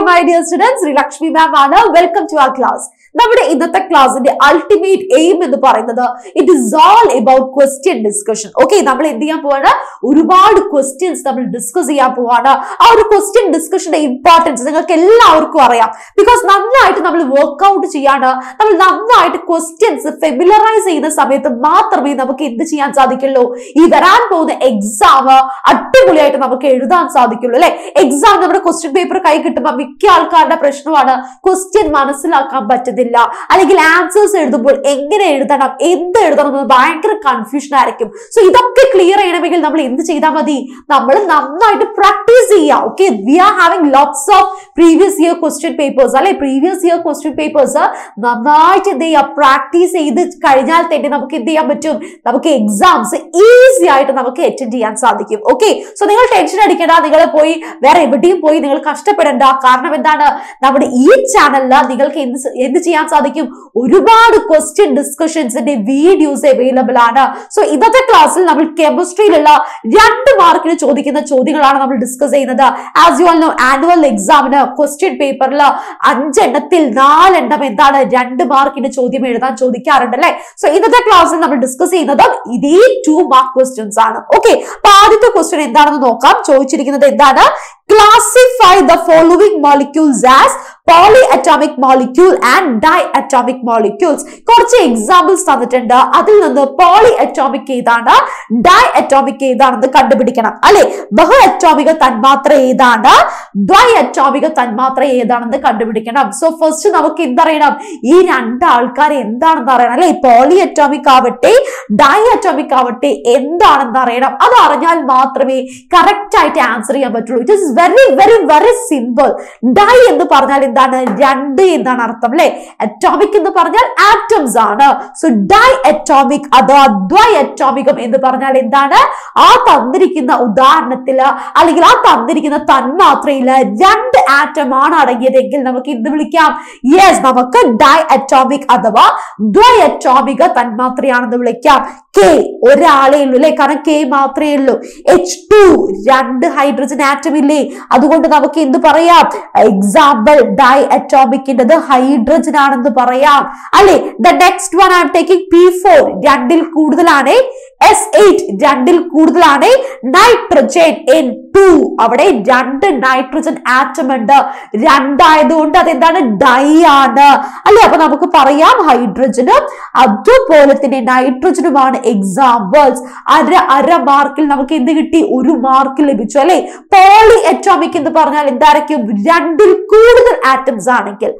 my dear students Sreelakshmi ma'am ആണ് welcome to our class നമ്മുടെ ഇന്നത്തെ ക്ലാസ്സിന്റെ അൾട്ടിമേറ്റ് എയിം എന്ന് പറയുന്നത് it is all about question discussion okay നമ്മൾ എന്ത് ചെയ്യാൻ പോവാണ് ഒരുപാട് ക്വസ്റ്റ്യൻസ് നമ്മൾ ഡിസ്കസ് ചെയ്യാൻ പോവാണ് ആ ഒരു ക്വസ്റ്റ്യൻ ഡിസ്കഷന്റെ ഇമ്പോർട്ടൻസ് നിങ്ങൾക്ക് എല്ലാവർക്കും അറിയാം ബിക്കോസ് നന്നായിട്ട് നമ്മൾ വർക്ക്ഔട്ട് ചെയ്യാണ് നമ്മൾ നന്നായിട്ട് ക്വസ്റ്റ്യൻസ് ഫെമിലറൈസ് ചെയ്യുന്ന സമയത്ത് മാത്രമേ നമുക്ക് എന്ത് ചെയ്യാൻ സാധിക്കുള്ളൂ ഈ വരാൻ പോകുന്ന എക്സാം അടിപൊളിയായിട്ട് നമുക്ക് എഴുതാൻ സാധിക്കുള്ളൂ അല്ലെ എക്സാം നമ്മുടെ ക്വസ്റ്റ്യൻ പേപ്പർ കൈ കിട്ടുമ്പോൾ മിക്ക ആൾക്കാരുടെ പ്രശ്നമാണ് ക്വസ്റ്റ്യൻ മനസ്സിലാക്കാൻ പറ്റുന്നില്ല അല്ലെങ്കിൽ ആൻസേഴ്സ് എഴുതുമ്പോൾ എങ്ങനെ എഴുതണം എന്ത് എഴുതണം എന്ന് ഭയങ്കര കൺഫ്യൂഷൻ ആയിരിക്കും സോ ഇതൊക്കെ ക്ലിയർ ചെയ്യണമെങ്കിൽ നമ്മൾ എന്ത് ചെയ്താൽ മതി നമ്മൾ നന്നായിട്ട് പ്രാക്ടീസ് ചെയ്യുക okay we are having lots of previous year question papers അല്ലെ പ്രീവിയസ് ഇയർ ക്വസ്റ്റ്യൻ പേപ്പേഴ്സ് നന്നായിട്ട് എന്ത് ചെയ്യുക പ്രാക്ടീസ് ചെയ്ത് കഴിഞ്ഞാൽ തന്നെ നമുക്ക് എന്ത് ചെയ്യാൻ പറ്റും നമുക്ക് എക്സാംസ് ഈസി ആയിട്ട് നമുക്ക് അറ്റൻഡ് ചെയ്യാൻ സാധിക്കും ഓക്കെ സോ നിങ്ങൾ ടെൻഷൻ അടിക്കേണ്ട നിങ്ങൾ പോയി വേറെ എവിടെയും പോയി നിങ്ങൾ കഷ്ടപ്പെടേണ്ട കാരണം എന്താണ് നമ്മുടെ ഈ ചാനലിൽ നിങ്ങൾക്ക് എന്ത് സ- എന്ത് ചെയ്യാൻ സാധിക്കും ഒരുപാട് ക്വസ്റ്റ്യൻ ഡിസ്കഷൻസിന്റെ വീഡിയോസ് അവൈലബിൾ ആണ് സോ ഇന്നത്തെ ക്ലാസ്സിൽ നമ്മൾ കെമിസ്ട്രിയിലുള്ള രണ്ട് മാർക്കിന് ചോദിക്കുന്ന ചോദ്യങ്ങളാണ് നമ്മൾ ഡിസ്കസ് ചെയ്യുന്നത് as you all no annual എക്സാമിന് ക്വസ്റ്റ്യൻ പേപ്പറിൽ അഞ്ചെണ്ണത്തിൽ നാലെണ്ണം എന്താണ് രണ്ട് മാർക്കിന് ചോദ്യം എഴുതാൻ ചോദിക്കാറുണ്ട് അല്ലെ സോ ഇന്നത്തെ ക്ലാസ്സിൽ നമ്മൾ ഡിസ്കസ് ചെയ്യുന്നത് ഇതേ ടു മാർക്ക് ക്വസ്റ്റ്യൻസ് ആണ് ഓക്കെ അപ്പൊ ആദ്യത്തെ ക്വസ്റ്റ്യൻ എന്താണെന്ന് നോക്കാം ചോദിച്ചിരിക്കുന്നത് എന്താണ് classify the following molecules as polyatomic molecule and diatomic molecules കുറച്ച് എക്സാമ്പിൾസ് തന്നിട്ടുണ്ട് അതിൽ നിന്ന് പോളി അറ്റോമിക് ഏതാണ് ഡൈ അറ്റോമിക് ഏതാണെന്ന് കണ്ടുപിടിക്കണം അല്ലെ ബഹു അറ്റോമിക തന്മാത്ര ഏതാണ് ദ്വൈ അറ്റോമിക തന്മാത്ര ഏതാണെന്ന് കണ്ടുപിടിക്കണം സോ ഫസ്റ്റ് നമുക്ക് എന്തറിയണം ഈ രണ്ട് ആൾക്കാർ എന്താണെന്ന് അറിയണം അല്ലെ പോളി അറ്റോമിക് ആവട്ടെ ഡൈ അറ്റോമിക് ആവട്ടെ എന്താണെന്ന് അറിയണം അത് അറിഞ്ഞാൽ മാത്രമേ കറക്റ്റ് ആയിട്ട് ആൻസർ ചെയ്യാൻ പറ്റുള്ളൂ it is very very very simple di എന്ന് പറഞ്ഞാൽ എന്താണ് രണ്ട് എന്നാണ് അർത്ഥം അല്ലെ അറ്റോമിക് എന്ന് പറഞ്ഞാൽ ആറ്റംസ് ആണ് സോ ഡൈ അറ്റോമിക് അഥവാ ദ്വൈ അറ്റോമികം എന്ന് പറഞ്ഞാൽ എന്താണ് ആ തന്നിരിക്കുന്ന ഉദാഹരണത്തില് അല്ലെങ്കിൽ ആ തന്നിരിക്കുന്ന തന്മാത്രയില് രണ്ട് ആറ്റം ആണ് അടങ്ങിയതെങ്കിൽ നമുക്ക് എന്ത് വിളിക്കാം യെസ് നമുക്ക് ഡൈ അറ്റോമിക് അഥവാ ദ്വൈ അറ്റോമിക തന്മാത്രയാണെന്ന് വിളിക്കാം കെ ഒരാളേ ഉള്ളൂ അല്ലെ കാരണം കെ മാത്രമേ ഉള്ളൂ എച്ച് ടു രണ്ട് ഹൈഡ്രജൻ ആറ്റം ഇല്ലേ അതുകൊണ്ട് നമുക്ക് എന്ത് പറയാം എക്സാമ്പിൾ ഡൈ അറ്റോമിക്കിൻ്റെത് ഹൈഡ്രജൻ ആണെന്ന് പറയാം അല്ലെ ദ നെക്സ്റ്റ് വൺ ആണ് ടേക്കിംഗ് പി ഫോർ രണ്ടിൽ കൂടുതലാണ് എസ് എയ്റ്റ് രണ്ടിൽ കൂടുതലാണ് നൈട്രജൻ എൻ ടു അവിടെ രണ്ട് നൈട്രജൻ ആറ്റം ഉണ്ട് രണ്ടായതുകൊണ്ട് അതെന്താണ് ഡൈ ആണ് അല്ലെ അപ്പൊ നമുക്ക് പറയാം ഹൈഡ്രജനും അതുപോലെ തന്നെ നൈട്രജനുമാണ് എക്സാമ്പിൾസ് അര അര മാർക്കിൽ നമുക്ക് എന്ത് കിട്ടി ഒരു മാർക്ക് ലഭിച്ചു അല്ലെ പോളി അറ്റോമിക് എന്ന് പറഞ്ഞാൽ എന്തായിരിക്കും രണ്ടിൽ കൂടുതൽ ആറ്റംസ് ആണെങ്കിൽ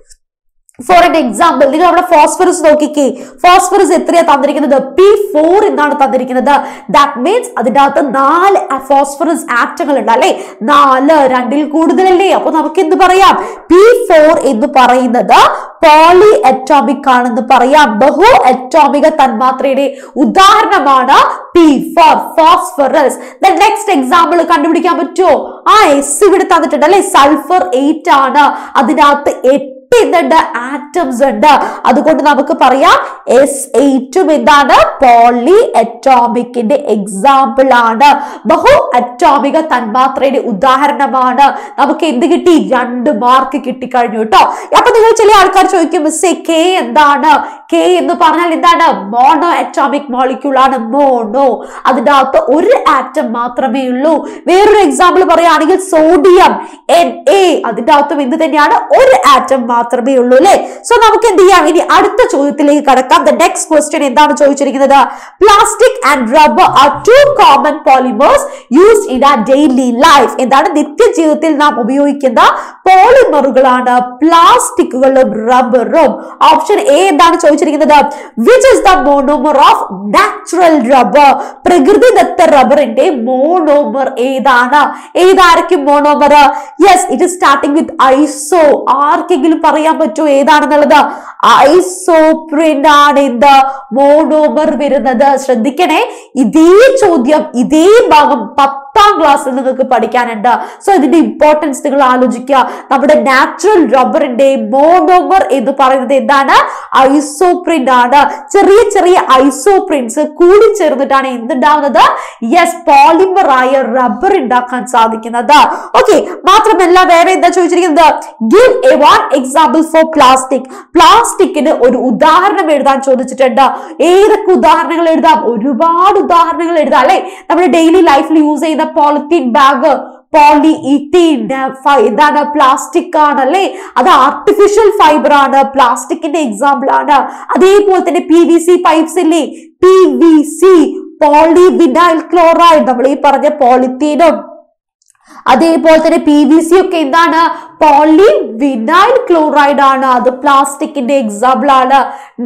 ഫോർ എൻ എക്സാമ്പിൾ നിങ്ങൾ അവിടെ ഫോസ്ഫറസ് നോക്കിക്കേ ഫോസ്ഫറസ് എത്രയാ തന്നിരിക്കുന്നത് പി ഫോർ എന്നാണ് തന്നിരിക്കുന്നത് ദാറ്റ് മീൻസ് അതിന്റെ അകത്ത് നാല് ഫോസ്ഫറസ് ആറ്റങ്ങൾ ഉണ്ട് അല്ലെ നാല് രണ്ടിൽ കൂടുതലല്ലേ അപ്പൊ നമുക്ക് എന്ത് പറയാം പി ഫോർ എന്ന് പറയുന്നത് പോളി അറ്റോമിക് ആണെന്ന് പറയാം ബഹു അറ്റോമിക തന്മാത്രയുടെ ഉദാഹരണമാണ് P four phosphorus the next example കണ്ടുപിടിക്കാൻ പറ്റുമോ ആ എസ് ഇവിടെ തന്നിട്ടുണ്ട് അല്ലെ സൾഫർ എയ്റ്റ് ആണ് അതിനകത്ത് എട്ട് എന്തുണ്ട് ആറ്റംസ് ഉണ്ട് അതുകൊണ്ട് നമുക്ക് പറയാം എസ് എയ്റ്റും എന്താണ് പോളി അറ്റോമിക്കിന്റെ എക്സാമ്പിൾ ആണ് ബഹു അറ്റോമിക തന്മാത്രയുടെ ഉദാഹരണമാണ് നമുക്ക് എന്ത് കിട്ടി രണ്ട് മാർക്ക് കിട്ടിക്കഴിഞ്ഞു കേട്ടോ അപ്പൊ നിങ്ങൾ ചില ആൾക്കാർ ചോദിക്കും മിസ്സേ കെ എന്താണ് കെ എന്ന് പറഞ്ഞാൽ എന്താണ് മോണോ അറ്റോമിക് മോളിക്യൂൾ ആണ് മോണോ അതിന്റെ അകത്ത് ഒരു ആറ്റം മാത്രമേ ഉള്ളൂ വേറൊരു എക്സാമ്പിൾ പറയുകയാണെങ്കിൽ സോഡിയം എൻ എ അതിന്റെ അകത്തും എന്ത് തന്നെയാണ് ഒരു ആറ്റം മാത്രമേ ഉള്ളൂ അല്ലെ സോ നമുക്ക് എന്ത് ചെയ്യാം ഇനി അടുത്ത ചോദ്യത്തിലേക്ക് കടക്കാം ദ നെക്സ്റ്റ് ക്വസ്റ്റ്യൻ എന്താണ് ചോദിച്ചിരിക്കുന്നത് plastic and rubber are two common polymers used in a daily life എന്താണ് നിത്യജീവിതത്തിൽ നാം ഉപയോഗിക്കുന്ന പോളിമറുകളാണ് പ്ലാസ്റ്റിക്കുകളും റബ്ബറും ഓപ്ഷൻ എ എന്താണ് ചോദിച്ചിരിക്കുന്നത് which is the monomer of natural rubber പ്രകൃതിദത്ത റബ്ബറിന്റെ മോണോമർ ഏതാണ് ഏതായിരിക്കും monomer yes it is starting with iso ആർക്കെങ്കിലും പറയാൻ പറ്റുമോ ഏതാണെന്നുള്ളത് ഐസോപ്രിന്റ് ആണ് എന്ത് മോണോമർ വരുന്നത് ശ്രദ്ധിക്കണേ ഇതേ ചോദ്യം ഇതേ ഭാഗം പത്ത് പത്താം ക്ലാസ്സിൽ നിങ്ങൾക്ക് പഠിക്കാനുണ്ട് സോ ഇതിന്റെ ഇമ്പോർട്ടൻസ് നിങ്ങൾ ആലോചിക്കുക നമ്മുടെ നാച്ചുറൽ റബ്ബറിന്റെ മോണോമർ എന്ന് പറയുന്നത് എന്താണ് ഐസോപ്രിന്റ് ആണ് ചെറിയ ചെറിയ ഐസോപ്രിന്റ്സ് കൂടിച്ചേർന്നിട്ടാണ് എന്തുണ്ടാവുന്നത് യെസ് പോളിമർ ആയ റബ്ബർ ഉണ്ടാക്കാൻ സാധിക്കുന്നത് ഓക്കെ മാത്രമല്ല വേറെ എന്താ ചോദിച്ചിരിക്കുന്നത് give a one example for plastic പ്ലാസ്റ്റിക്കിന് ഒരു ഉദാഹരണം എഴുതാൻ ചോദിച്ചിട്ടുണ്ട് ഏതൊക്കെ ഉദാഹരണങ്ങൾ എഴുതാം ഒരുപാട് ഉദാഹരണങ്ങൾ എഴുതാം അല്ലെ നമ്മൾ ഡെയിലി ലൈഫിൽ യൂസ് ചെയ്യുന്ന പോളിത്തീൻ ബാഗ് പോളി ഇത്തീൻ ഇതാണ് പ്ലാസ്റ്റിക് ആണ് അല്ലെ അത് ആർട്ടിഫിഷ്യൽ ഫൈബർ ആണ് പ്ലാസ്റ്റിക്കിന്റെ എക്സാമ്പിൾ ആണ് അതേപോലെ തന്നെ പി വി സി പൈപ്സ് ഇല്ലേ P V C polyvinyl chloride നമ്മൾ ഈ പറഞ്ഞ പോളിത്തീനും അതേപോലെ തന്നെ പി വി സി ഒക്കെ എന്താണ് പോളി വിനൈൽ ക്ലോറൈഡ് ആണ് അത് പ്ലാസ്റ്റിക്കിന്റെ എക്സാമ്പിൾ ആണ്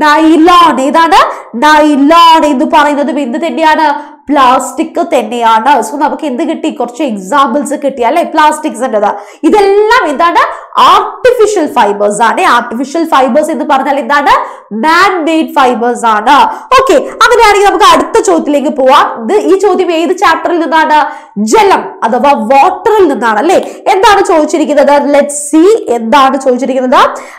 നൈലോൺ ഏതാണ് നൈലോൺ എന്ന് പറയുന്നതും എന്ത് തന്നെയാണ് പ്ലാസ്റ്റിക് തന്നെയാണ് സോ നമുക്ക് എന്ത് കിട്ടി കുറച്ച് എക്സാമ്പിൾസ് കിട്ടി അല്ലെ പ്ലാസ്റ്റിക്സിൻ്റെത് ഇതെല്ലാം എന്താണ് ആർട്ടിഫിഷ്യൽ ഫൈബേഴ്സ് ആണ് ആർട്ടിഫിഷ്യൽ ഫൈബേഴ്സ് എന്ന് പറഞ്ഞാൽ എന്താണ് മാൻ മെയ്ഡ് ഫൈബേഴ്സ് ആണ് ഓക്കെ അങ്ങനെയാണെങ്കിൽ നമുക്ക് അടുത്ത ചോദ്യത്തിലേക്ക് പോവാം ഇത് ഈ ചോദ്യം ഏത് ചാപ്റ്ററിൽ നിന്നാണ് ജലം അഥവാ വാട്ടറിൽ നിന്നാണ് അല്ലെ എന്താണ് ചോദിച്ചിരിക്കുന്നത് ലെറ്റ് സി എന്താണ് ചോദിച്ചിരിക്കുന്നത്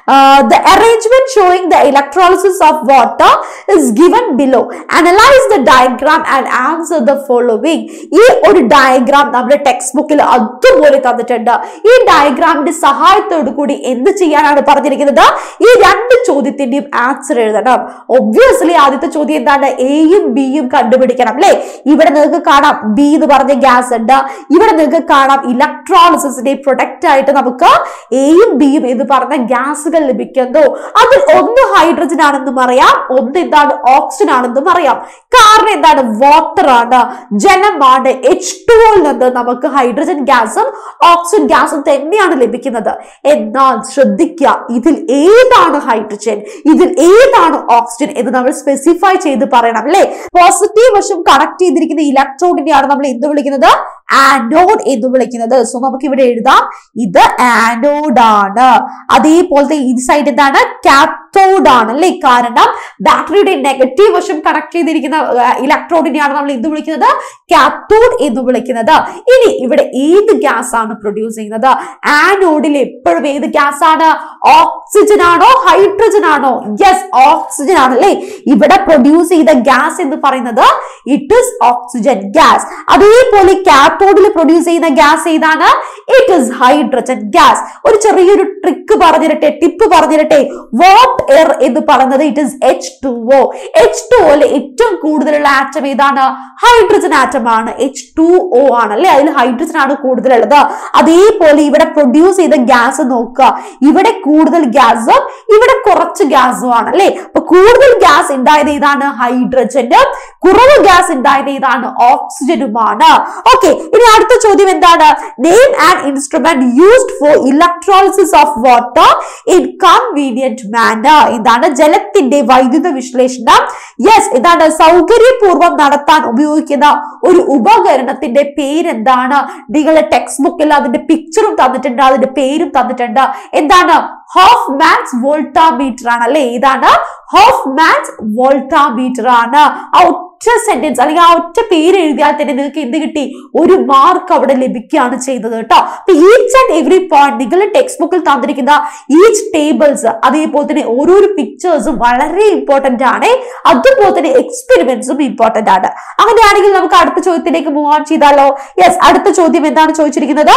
the arrangement showing the electrolysis of water is given below analyse the diagram and answer the following ഈ ഒരു ഡയഗ്രാം നമ്മുടെ ടെക്സ്റ്റ് ബുക്കിൽ അതുപോലെ തന്നിട്ടുണ്ട് ഈ ഡയഗ്രാമിന്റെ സഹായത്തോടു കൂടി എന്ത് ചെയ്യാനാണ് പറഞ്ഞിരിക്കുന്നത് ഈ രണ്ട് ചോദ്യത്തിന്റെയും ആൻസർ എഴുതണം ഒബ്വിയസ്ലി ആദ്യത്തെ ചോദ്യം എന്താണ് എയും ബിയും കണ്ടുപിടിക്കണം അല്ലെ ഇവിടെ നിങ്ങൾക്ക് കാണാം ബി എന്ന് പറഞ്ഞ ഗ്യാസ് ഉണ്ട് ഇവിടെ നിങ്ങൾക്ക് കാണാം ഇലക്ട്രോളിസിന്റെ പ്രൊഡക്റ്റ് ആയിട്ട് നമുക്ക് എയും ബിയും എന്ന് പറഞ്ഞ ഗ്യാസുകൾ ലഭിക്കുന്നു അതിൽ ഒന്ന് ഹൈഡ്രജൻ ആണെന്നും അറിയാം ഒന്ന് എന്താണ് ഓക്സിജൻ ആണെന്നും അറിയാം കാരണം എന്താണ് വാട്ടർ ആണ് ജലമാണ് എച്ച് ടു നിന്ന് നമുക്ക് ഹൈഡ്രജൻ ഗ്യാസും ഓക്സിജൻ ഗ്യാസും തന്നെയാണ് ലഭിക്കുന്നത് എന്നാൽ ശ്രദ്ധിക്കുക ഇതിൽ ഏതാണ് ഹൈഡ്രജൻ ഇതിൽ ഏതാണ് ഓക്സിജൻ എന്ന് നമ്മൾ സ്പെസിഫൈ ചെയ്ത് പറയണം അല്ലെ പോസിറ്റീവ് വശം കണക്ട് ചെയ്തിരിക്കുന്ന ഇലക്ട്രോണിനെയാണ് നമ്മൾ എന്ത് വിളിക്കുന്നത് ആനോഡ് എന്ന് വിളിക്കുന്നത് സോ നമുക്ക് ഇവിടെ എഴുതാം ഇത് ആനോഡ് ആണ് അതേപോലത്തെ ഈ സൈഡ് എന്താണ് കാത്തോഡ് ആണ് അല്ലെ കാരണം ബാറ്ററിയുടെ നെഗറ്റീവ് വശം കണക്ട് ചെയ്തിരിക്കുന്ന ഇലക്ട്രോണിനെയാണ് നമ്മൾ എന്ത് വിളിക്കുന്നത് കാത്തോഡ് എന്ന് വിളിക്കുന്നത് ഇനി ഇവിടെ ഏത് ഗ്യാസ് ആണ് പ്രൊഡ്യൂസ് ചെയ്യുന്നത് ആനോഡിൽ എപ്പോഴും ഏത് ഗ്യാസ് ആണ് ഓക്സിജൻ ആണോ ഹൈഡ്രജൻ ആണോ യെസ് ഓക്സിജൻ ആണ് അല്ലെ ഇവിടെ പ്രൊഡ്യൂസ് ചെയ്ത ഗ്യാസ് എന്ന് പറയുന്നത് ഇറ്റ് ഇസ് ഓക്സിജൻ ഗ്യാസ് അതേപോലെ കാത്തോഡിൽ പ്രൊഡ്യൂസ് ചെയ്യുന്ന ഗ്യാസ് ഏതാണ് ഇറ്റ് ഇസ് ഹൈഡ്രജൻ ഗ്യാസ് ഒരു ചെറിയൊരു ട്രിക്ക് പറഞ്ഞിരട്ടെ ടിപ്പ് പറഞ്ഞിരട്ടെ വാട്ട് എയർ എന്ന് പറയുന്നത് it is H two O H two ഒയില് ഏറ്റവും കൂടുതലുള്ള ആറ്റം ഏതാണ് ഹൈഡ്രജൻ ആറ്റം ആണ് എച്ച് ടു ഒ ആണ് അല്ലെ അതിൽ ഹൈഡ്രജൻ ആണ് കൂടുതലുള്ളത് അതേപോലെ ഇവിടെ പ്രൊഡ്യൂസ് ചെയ്ത ഗ്യാസ് നോക്കുക ഇവിടെ കൂടുതൽ ഗ്യാസും ഇവിടെ കുറച്ച് ഗ്യാസും ആണ് അല്ലെ അപ്പൊ കൂടുതൽ ഗ്യാസ് ഉണ്ടായത് ഏതാണ് ഹൈഡ്രജനും കുറവ് ഗ്യാസ് ഉണ്ടായത് ഏതാണ് ഓക്സിജനുമാണ് ഓക്കെ ഇനി അടുത്ത ചോദ്യം എന്താണ് name and instrument used for electrolysis of water in convenient manner ഇതാണ് ജലത്തിന്റെ വൈദ്യുത വിശ്ലേഷണം യെസ് ഇതാണ് സൗകര്യപൂർവ്വം നടത്താൻ ഉപയോഗിക്കുന്ന ഒരു ഉപകരണത്തിന്റെ പേരെന്താണ് നിങ്ങളുടെ ടെക്സ്റ്റ് ബുക്കിൽ അതിന്റെ പിക്ചറും തന്നിട്ടുണ്ട് അതിന്റെ പേരും തന്നിട്ടുണ്ട് എന്താണ് ഹോഫ് മാൻസ് വോൾട്ടാമീറ്റർ ആണ് അല്ലെ ഇതാണ് ഹോഫ് മാൻസ് വോൾട്ടാമീറ്റർ ആണ് ആ ഒറ്റ സെന്റൻസ് അല്ലെങ്കിൽ ആ ഒറ്റ പേര് എഴുതിയാൽ തന്നെ നിങ്ങൾക്ക് എന്ത് കിട്ടി ഒരു മാർക്ക് അവിടെ ലഭിക്കുകയാണ് ചെയ്തത് കേട്ടോ അപ്പൊ ഈച്ച് ആൻഡ് എവറി പോയിന്റ് നിങ്ങളുടെ ടെക്സ്റ്റ് ബുക്കിൽ തന്നിരിക്കുന്ന ഈച്ച് ടേബിൾസ് അതേപോലെ തന്നെ ഓരോരോ പിക്ചേഴ്സും വളരെ ഇമ്പോർട്ടന്റ് ആണ് അതുപോലെ തന്നെ എക്സ്പെരിമെന്റ്സും ഇമ്പോർട്ടന്റ് ആണ് അങ്ങനെയാണെങ്കിൽ നമുക്ക് അടുത്ത ചോദ്യത്തിലേക്ക് മൂവ് ഓൺ ചെയ്താലോ യെസ് അടുത്ത ചോദ്യം എന്താണ് ചോദിച്ചിരിക്കുന്നത്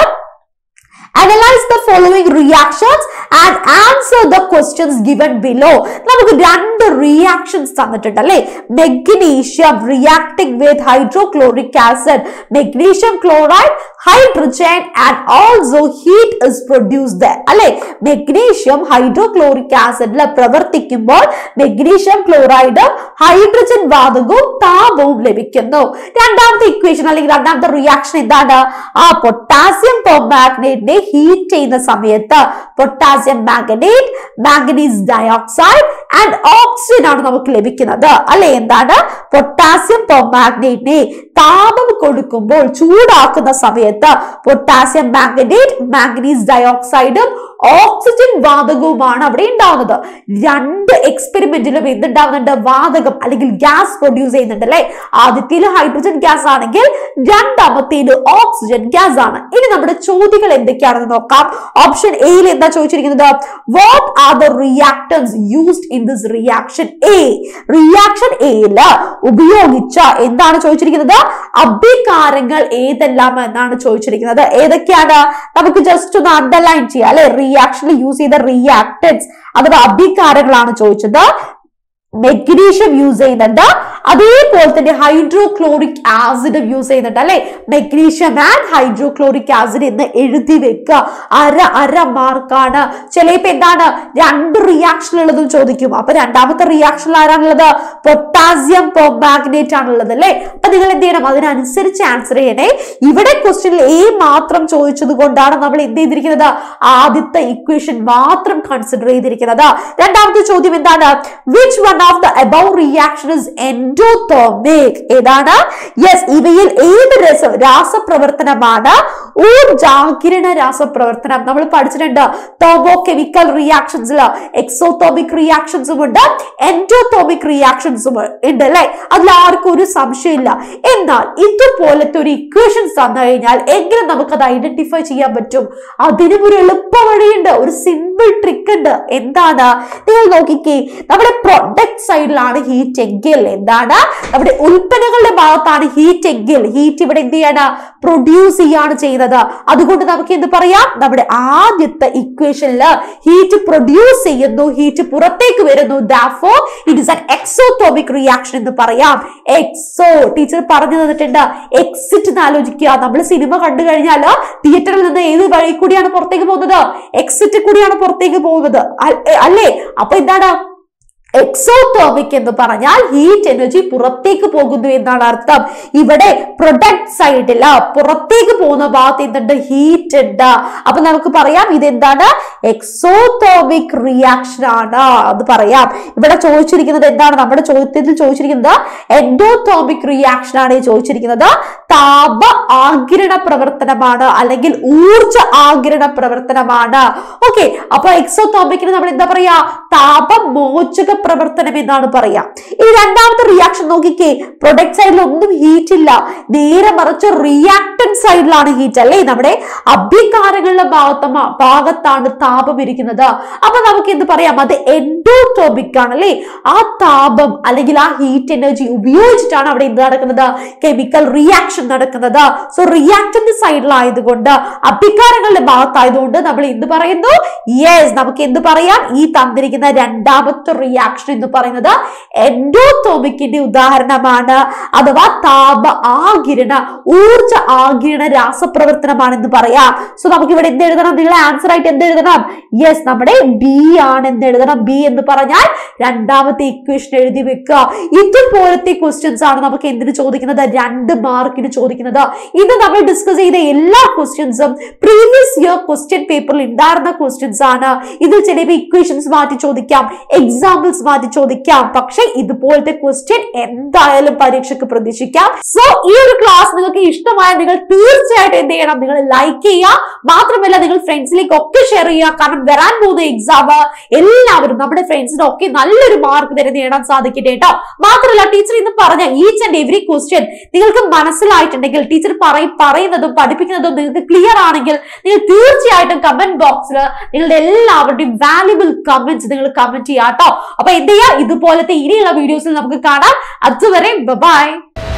analyse the following reactions and answer the questions given below നമുക്ക് രണ്ട് റിയാക്ഷൻസ് തന്നിട്ടുണ്ട് അല്ലെ magnesium reacting with hydrochloric acid magnesium chloride hydrogen and also heat is produced അല്ലെ മെഗ്നീഷ്യം ഹൈഡ്രോക്ലോറിക് ആസിഡിൽ പ്രവർത്തിക്കുമ്പോൾ മെഗ്നീഷ്യം ക്ലോറൈഡും ഹൈഡ്രജൻ വാതകവും താപവും ലഭിക്കുന്നു രണ്ടാമത്തെ ഇക്വേഷൻ അല്ലെങ്കിൽ രണ്ടാമത്തെ റിയാക്ഷൻ എന്താണ് ആ പൊട്ടാസ്യം പെർമാഗ്നേറ്റിനെ ഹീറ്റ് ചെയ്യുന്ന സമയത്ത് potassium manganate manganese dioxide and oxygen ആണ് നമുക്ക് ലഭിക്കുന്നത് അല്ലെ എന്താണ് പൊട്ടാസ്യം പെർമാഗ്നേറ്റിനെ താപം കൊടുക്കുമ്പോൾ ചൂടാക്കുന്ന സമയത്ത് പൊട്ടാസ്യം മാംഗനേറ്റ് മാംഗനീസ് ഡയോക്സൈഡും ഓക്സിജൻ വാതകവുമാണ് അവിടെ ഉണ്ടാവുന്നത് രണ്ട് എക്സ്പെരിമെന്റിലും എന്തുണ്ടാവുന്നുണ്ട് വാതകം അല്ലെങ്കിൽ ഗ്യാസ് പ്രൊഡ്യൂസ് ചെയ്യുന്നുണ്ട് അല്ലെ ആദ്യത്തേല് ഹൈഡ്രജൻ ഗ്യാസ് ആണെങ്കിൽ രണ്ടാമത്തേല് ഓക്സിജൻ ഗ്യാസ് ആണ് ഇനി നമ്മുടെ ചോദ്യങ്ങൾ എന്തൊക്കെയാണെന്ന് നോക്കാം ഓപ്ഷൻ എയിൽ എന്താ ചോദിച്ചിരിക്കുന്നത് what are the reactants used in this reaction A reaction എയില് ഉപയോഗിച്ച എന്താണ് ചോദിച്ചിരിക്കുന്നത് അഭികാരങ്ങൾ ഏതെല്ലാം എന്നാണ് ചോദിച്ചിരിക്കുന്നത് ഏതൊക്കെയാണ് നമുക്ക് ജസ്റ്റ് ഒന്ന് അണ്ടർലൈൻ ചെയ്യാം അല്ലെ റിയാക്ഷനിൽ യൂസ് ചെയ്ത റിയാക്ടൻസ് അഥവാ അഭികാരങ്ങളാണ് ചോദിച്ചത് മെഗ്നീഷ്യം യൂസ് ചെയ്യുന്നുണ്ട് അതേപോലെ തന്നെ ഹൈഡ്രോക്ലോറിക് ആസിഡ് യൂസ് ചെയ്യുന്നുണ്ട് അല്ലെ മെഗ്നീഷ്യം ആൻഡ് ഹൈഡ്രോക്ലോറിക് ആസിഡ് എന്ന് എഴുതി വെക്കുക അര അര മാർക്കാണ് ചിലപ്പോ എന്താണ് രണ്ട് റിയാക്ഷൻ ഉള്ളതും ചോദിക്കും അപ്പൊ രണ്ടാമത്തെ റിയാക്ഷൻ ആരാണുള്ളത് പൊട്ടാസ്യം പെർമാഗ്നേറ്റ് ആണുള്ളത് അല്ലെ അപ്പൊ നിങ്ങൾ എന്ത് ചെയ്യണം അതിനനുസരിച്ച് ആൻസർ ചെയ്യണേ ഇവിടെ ക്വസ്റ്റ്യനിൽ എ മാത്രം ചോദിച്ചത് കൊണ്ടാണ് നമ്മൾ എന്ത് ചെയ്തിരിക്കുന്നത് ആദ്യത്തെ ഇക്വേഷൻ മാത്രം കൺസിഡർ ചെയ്തിരിക്കുന്നത് രണ്ടാമത്തെ ചോദ്യം എന്താണ് which one of the above reaction is endothermic ഏതാണ് യെസ് ഇവയിൽ ഏത് രസ രാസപ്രവർത്തനമാണ് ഊർജാകിരണ രാസപ്രവർത്തനം നമ്മൾ പഠിച്ചിട്ടുണ്ട് തോമോ കെമിക്കൽ റിയാക്ഷൻസിൽ എക്സോതോമിക് റിയാക്ഷൻസും ഉണ്ട് എൻഡോതോമിക് റിയാക്ഷൻസും ഉണ്ട് അല്ലെ അതിൽ ആർക്കും ഒരു സംശയമില്ല എന്നാൽ ഇതുപോലത്തെ ഒരു ഇക്വേഷൻസ് തന്നു കഴിഞ്ഞാൽ എങ്ങനെ നമുക്കത് ഐഡന്റിഫൈ ചെയ്യാൻ പറ്റും അതിനും ഒരു എളുപ്പ വഴിയുണ്ട് ഒരു സിമ്പിൾ ട്രിക്ക് ഉണ്ട് എന്താണ് നിങ്ങൾ നോക്കിക്കേ നമ്മുടെ പ്രൊഡക്റ്റ് സൈഡിലാണ് ഹീറ്റ് എങ്കിൽ എന്താണ് നമ്മുടെ ഉൽപ്പന്നങ്ങളുടെ ഭാഗത്താണ് ഹീറ്റ് എങ്കിൽ ഹീറ്റ് ഇവിടെ എന്ത് ചെയ്യാണ് പ്രൊഡ്യൂസ് ചെയ്യാണ് ചെയ്യുന്നത് അതുകൊണ്ട് നമുക്ക് എന്ത് പറയാം നമ്മുടെ ആദ്യത്തെ ഇക്വേഷനിൽ ഹീറ്റ് പ്രൊഡ്യൂസ് ചെയ്യുന്നു ഹീറ്റ് പുറത്തേക്ക് വരുന്നു therefore it is an exothermic reaction എന്ന് പറയാം എക്സോ ടീച്ചർ പറഞ്ഞു തന്നിട്ടുണ്ട് എക്സിറ്റ് എന്ന് ആലോചിക്കുക നമ്മൾ സിനിമ കണ്ടു കഴിഞ്ഞാൽ തിയേറ്ററിൽ നിന്ന് ഏത് വഴി കൂടിയാണ് പുറത്തേക്ക് പോകുന്നത് എക്സിറ്റ് കൂടിയാണ് പുറത്തേക്ക് പോകുന്നത് അൽ- അല്ലേ അപ്പൊ എന്താണ് എക്സോതോമിക് എന്ന് പറഞ്ഞാൽ ഹീറ്റ് എനർജി പുറത്തേക്ക് പോകുന്നു എന്നാണ് അർത്ഥം ഇവിടെ പ്രൊഡക്റ്റ് സൈഡില് പുറത്തേക്ക് പോകുന്ന ഭാഗത്ത് എന്തുണ്ട് ഹീറ്റ് ഉണ്ട് അപ്പൊ നമുക്ക് പറയാം ഇതെന്താണ് എക്സോതോമിക് റിയാക്ഷൻ ആണ് അത് പറയാം ഇവിടെ ചോദിച്ചിരിക്കുന്നത് എന്താണ് നമ്മുടെ ചോദ്യത്തിൽ ചോദിച്ചിരിക്കുന്നത് എൻഡോതോമിക് റിയാക്ഷൻ ആണ് ഈ ചോദിച്ചിരിക്കുന്നത് താപ ആഗിരണ പ്രവർത്തനമാണ് അല്ലെങ്കിൽ ഊർജ ആഗിരണ പ്രവർത്തനമാണ് ഓക്കെ അപ്പൊ എക്സോതോമിക്കിന് നമ്മൾ എന്താ പറയാ താപമോചക പ്രവർത്തനം എന്നാണ് പറയാ ഇനി രണ്ടാമത്തെ റിയാക്ഷൻ നോക്കിക്കേ പ്രൊഡക്റ്റ് സൈഡിൽ ഒന്നും ഹീറ്റ് ഇല്ല നേരെ മറിച്ച് റിയാക്ടൻ സൈഡിലാണ് ഹീറ്റ് അല്ലേ നമ്മുടെ അഭ്യകാരങ്ങളുടെ ഭാഗത്ത് ഭാഗത്താണ് താപം ഇരിക്കുന്നത് അപ്പൊ നമുക്ക് എന്ത് പറയാം അത് എൻഡോടോമിക് ആണ് അല്ലേ ആ താപം അല്ലെങ്കിൽ ആ ഹീറ്റ് എനർജി ഉപയോഗിച്ചിട്ടാണ് അവിടെ എന്ത് നടക്കുന്നത് കെമിക്കൽ റിയാക്ഷൻ നടക്കുന്നത് സോ റിയാക്ടന്റ് സൈഡിലായതുകൊണ്ട് അഭികാരങ്ങളുടെ ഭാഗത്തായതുകൊണ്ട് നമ്മൾ എന്ത് പറയുന്നു യെസ് നമുക്ക് എന്ത് പറയാം ഈ തന്നിരിക്കുന്ന രണ്ടാമത്തെ റിയാക്ഷൻ എന്ന് പറയുന്നത് എൻഡോതോമിക്കിന്റെ ഉദാഹരണമാണ് അഥവാ താപ ആകിരണ ഊർജ ആകിരണ രാസപ്രവർത്തനമാണെന്ന് പറയാം സോ നമുക്ക് ഇവിടെ എന്ത് എഴുതണം നിങ്ങളെ ആൻസർ ആയിട്ട് എന്ത് എഴുതണം യെസ് നമ്മുടെ ബി ആണ് എന്ത് എഴുതണം ബി എന്ന് പറഞ്ഞാൽ രണ്ടാമത്തെ ഇക്വേഷൻ എഴുതി വെക്കുക ഇതുപോലത്തെ ക്വസ്റ്റ്യൻസ് ആണ് നമുക്ക് എന്തിന് ചോദിക്കുന്നത് രണ്ട് മാർക്കിന് ചോദിക്കുന്നത് ഇത് നമ്മൾ ഡിസ്കസ് ചെയ്ത എല്ലാ ക്വസ്റ്റ്യൻസും പ്രീവിയസ് ഇയർ ക്വസ്റ്റ്യൻ പേപ്പറിൽ ഉണ്ടായിരുന്ന ക്വസ്റ്റ്യൻസ് ആണ് ഇതിൽ ചിലപ്പോൾ ഇക്വേഷൻസ് മാറ്റി ചോദിക്കാം എക്സാമ്പിൾസ് മാറ്റി ചോദിക്കാം പക്ഷെ ഇതുപോലത്തെ ക്വസ്റ്റ്യൻ എന്തായാലും പരീക്ഷയ്ക്ക് പ്രതീക്ഷിക്കാം സോ ഈ ഒരു ക്ലാസ് നിങ്ങൾക്ക് ഇഷ്ടമായ നിങ്ങൾ തീർച്ചയായിട്ടും എന്ത് ചെയ്യണം നിങ്ങൾ ലൈക്ക് ചെയ്യുക മാത്രമല്ല നിങ്ങൾ ഫ്രണ്ട്സിലേക്ക് ഒക്കെ ഷെയർ ചെയ്യുക കാരണം വരാൻ പോകുന്ന എക്സാം എല്ലാവരും നമ്മുടെ ഫ്രണ്ട്സിന് ഒക്കെ നല്ലൊരു മാർക്ക് തന്നെ നേടാൻ സാധിക്കട്ടെ കേട്ടോ മാത്രമല്ല ടീച്ചർ ഇന്ന് പറഞ്ഞ ഈച്ച് ആൻഡ് എവറി ക്വസ്റ്റ്യൻ നിങ്ങൾക്ക് മനസ്സിലായിട്ടുണ്ടെങ്കിൽ ടീച്ചർ പറയും പറയുന്നതും പഠിപ്പിക്കുന്നതും നിങ്ങൾക്ക് ക്ലിയർ ആണെങ്കിൽ നിങ്ങൾ തീർച്ചയായിട്ടും കമന്റ് ബോക്സിൽ നിങ്ങളുടെ എല്ലാവരുടെയും വാല്യുബിൾ കമന്റ്സ് നിങ്ങൾ കമന്റ് ചെയ്യാം കേട്ടോ അപ്പൊ എന്ത് ചെയ്യുക ഇതുപോലത്തെ ഇനിയുള്ള വീഡിയോസിൽ നമുക്ക് കാണാം അതുവരെ ബൈ